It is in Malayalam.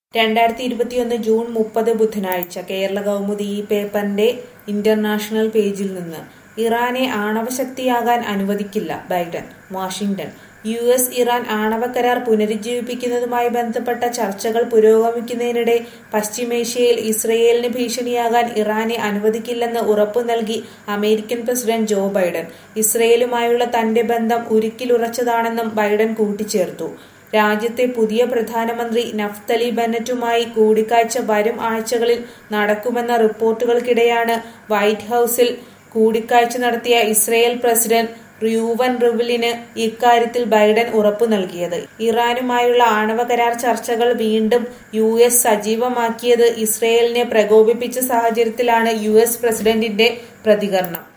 രണ്ടായിരത്തി ഇരുപത്തിയൊന്ന് ജൂൺ മുപ്പത് ബുധനാഴ്ച കേരള കൗമുദി ഈ പേപ്പറിന്റെ ഇന്റർനാഷണൽ പേജിൽ നിന്ന് ഇറാനെ ആണവശക്തിയാകാൻ അനുവദിക്കില്ല Biden Washington U S Iran ആണവ കരാർ പുനരുജ്ജീവിപ്പിക്കുന്നതുമായി ബന്ധപ്പെട്ട ചർച്ചകൾ പുരോഗമിക്കുന്നതിനിടെ പശ്ചിമേഷ്യയിൽ ഇസ്രയേലിന് ഭീഷണിയാകാൻ ഇറാനെ അനുവദിക്കില്ലെന്ന് ഉറപ്പു നൽകി അമേരിക്കൻ പ്രസിഡന്റ് ജോ ബൈഡൻ ഇസ്രയേലുമായുള്ള തന്റെ ബന്ധം ഉരുക്കിലുറച്ചതാണെന്നും ബൈഡൻ കൂട്ടിച്ചേർത്തു രാജ്യത്തെ പുതിയ പ്രധാനമന്ത്രി നഫ്തലി ബെന്നറ്റുമായി കൂടിക്കാഴ്ച വരും ആഴ്ചകളിൽ നടക്കുമെന്ന റിപ്പോർട്ടുകൾക്കിടെയാണ് വൈറ്റ് ഹൌസിൽ കൂടിക്കാഴ്ച നടത്തിയ ഇസ്രയേൽ പ്രസിഡന്റ് റിയൂവൻ റിവലിന് ഇക്കാര്യത്തിൽ ബൈഡൻ ഉറപ്പു നൽകിയത് ഇറാനുമായുള്ള ആണവ കരാർ ചർച്ചകൾ വീണ്ടും യു എസ് സജീവമാക്കിയത് ഇസ്രയേലിനെ പ്രകോപിപ്പിച്ച സാഹചര്യത്തിലാണ് യു എസ് പ്രസിഡന്റിന്റെ പ്രതികരണം